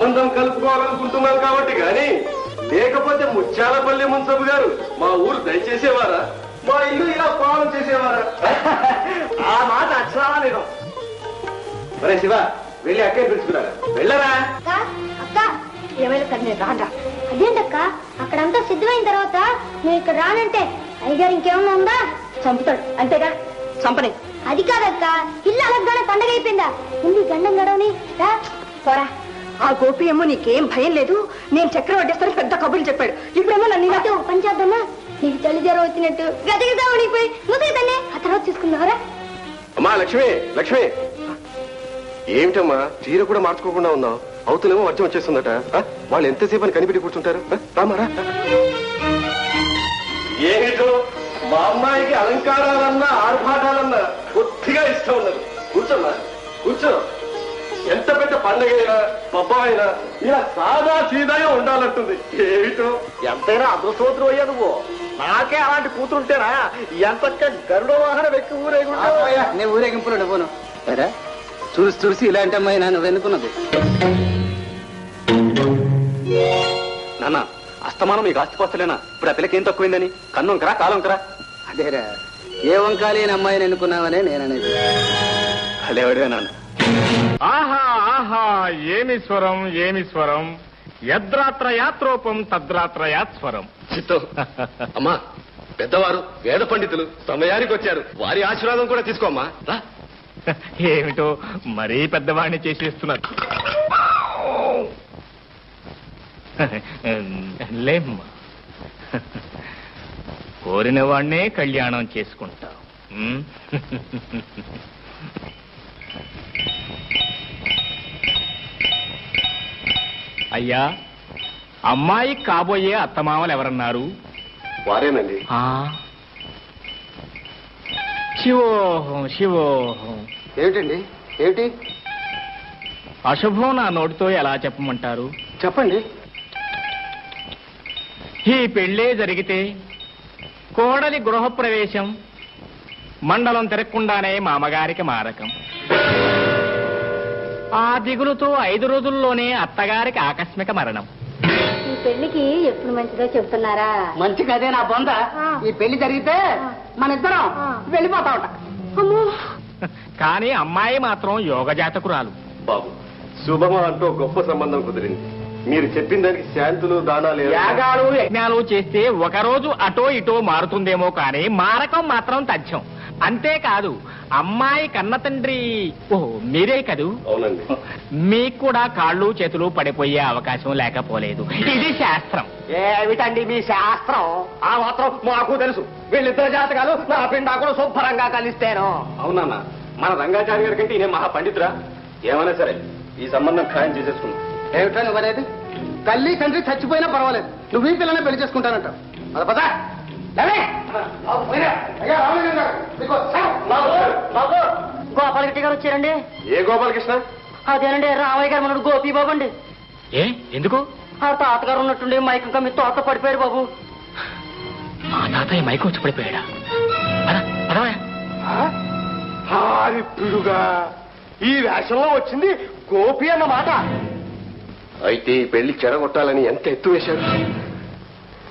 సంబంధం కలుపుకోవాలనుకుంటున్నాను కాబట్టి గాని లేకపోతే ముత్యాలపల్లి మున్సబు గారు మా ఊరు దయచేసేవారా మా ఇల్లు ఇలా పాలన చేసేవారా ఆ మాట అక్షరాలా నిజం మరే శివ వెళ్ళి అక్కయ్య పిలుచుకున్నారా వెళ్ళరా అక్క అక్క ఏమైనా సరే నేను రాడా అదేంటక్క అక్కడంతా సిద్ధమైన తర్వాత నువ్వు ఇక్కడ రానంటే అయ్యగారు ఇంకేమన్నా ఉందా చంపుతాడు అంతేగా చంపని అది కాదక్క ఇల్లు అలగ్గానే పండగ అయిపోయిందా ముందు గండం గడవని రా పోరా ఆ గోపి ఏమో నీకేం భయం లేదు నేను చక్రం వడ్డేస్తాను పెద్ద కబుర్లు చెప్పాడు ఇప్పుడేమో నన్ను ఇలాంటి పని చేద్దామా నీకు చలి జ్వరం వచ్చినట్టు గదిగిదా ఉడిపోయి ముసలిదాన్ని ఆ తర్వాత చూసుకున్నావరా అమ్మా లక్ష్మి లక్ష్మి ఏమిటమ్మా చీర కూడా మార్చుకోకుండా ఉన్నావు అవుతులేమో వర్జం వచ్చేస్తుందట ఆ? వాళ్ళు ఎంతసేపు అని కనిపెట్టి కూర్చుంటారు ఆ? రామారా ఏమిటో మా అమ్మాయికి అలంకారాలన్నా ఆర్భాటాలన్నా కొద్దిగా ఇష్టం ఉన్నది కూర్చోమ్మా కూర్చో ఎంత పెద్ద పండగ అయినా పబ్బ అయినా ఇలా సాదా సీదాగా ఉండాలంటుంది ఏమిటో ఎంతైనా అదృష్టవంతుడు అయ్యా నువ్వు నాకే అలాంటి కూతురుంటేనా ఎంత గరుడ వాహనం ఎక్కి ఊరేగుంటా నేను ఊరేగింపులో పోను సరే చూసి చూసి ఇలాంటి అమ్మాయి నన్ను వెనుకున్నది నాన్న అస్తమానం మీకు ఆస్తిపోస్తలేనా ఇప్పుడు ఆ పిల్లకి ఏం తక్కువైందని కన్నుంకరా కాలంకరా అదేరా ఏ వంకాలేని అమ్మాయిని ఎన్నుకున్నావనే నేననేది అలేవాడే నాన్న ఆహా ఆహా ఏమి స్వరం ఏమి స్వరం యద్రాత్ర యాత్రోపం తద్రాత్ర యాత్స్వరం చిత్తం అమ్మా పెద్దవారు వేద పండితులు సమయానికి వచ్చారు వారి ఆశీర్వాదం కూడా తీసుకోమ్మా రా ఏమిటో మరీ పెద్దవాడిని చేసేస్తున్నారు లేమ్మా కోరిన వాడినే కళ్యాణం చేసుకుంటాం ఉమ్? అయ్యా అమ్మాయి కాబోయే అత్తమామలు ఎవరన్నారు వారేనండి ఆ శివోహం శివోహం ఏమిటండి ఏమిటి అశుభం నా నోటితో ఎలా చెప్పమంటారు చెప్పండి ఈ పెళ్ళే జరిగితే కోడలి గృహప్రవేశం మండలం తిరగకుండానే మామగారికి మారకం ఆ దిగులుతో ఐదు రోజుల్లోనే అత్తగారికి ఆకస్మిక మరణం ఈ పెళ్లికి ఎప్పుడు మంచిదో చెప్తున్నారా మంచి కదే నా బొంద ఆ. ఈ పెళ్లి జరిగితే మన ఇద్దరం ఆ. వెళ్ళిపోతా ఉంటా అమ్మో కానీ అమ్మాయి మాత్రం యోగజాతకురాలు బాబు శుభమ అంటూ గొప్ప సంబంధం కుదిరింది మీరు చెప్పిన దానికి శాంతులు దానాలు ఏమైనా- యాగాలు యజ్ఞాలు చేస్తే ఒక రోజు అటో ఇటో మారుతుందేమో కానీ మారకం మాత్రం తథ్యం అంతేకాదు అమ్మాయి కన్న తండ్రి ఓహో మీరే కదూ అవునండి మీకు కూడా కాళ్ళు చేతులు పడిపోయే అవకాశం లేకపోలేదు ఇది శాస్త్రం ఏమిటండి మీ శాస్త్రం ఆ మాత్రం మాకు తెలుసు వీళ్ళిద్దరు జాతకాలు నా పిండా కూడా శుభ్రంగా కలిస్తేను అవునన్నా మన రంగాచారి గారి కంటే ఈయన మహా పండితురా ఏమైనా సరే ఈ సంబంధం ఖాయం చేసేసుకున్నాం ఏమిటో నువ్వు అనేది తల్లి తండ్రి చచ్చిపోయినా పర్వాలేదు నువ్వు ఈ పిల్లనే పెళ్లి చేసుకుంటానంట అది పదా గోపాలరెడ్డి గారు వచ్చారండి ఏ గోపాలకృష్ణ అదేనండి రామయ్య గారు మనడు గోపి బాబు అండి ఏ ఎందుకు ఆ తాతగారు ఉన్నట్టుండి మైకంగా మీ తోట పడిపోయారు బాబు మా తాతయ్య మైకు వచ్చి పడిపోయాడా పద, పదవయ్యా. పిడుగా ఈ వేషంలో వచ్చింది గోపి అన్నమాట అయితే ఈ పెళ్లి చెడగొట్టాలని ఎంత ఎత్తు వేశాడు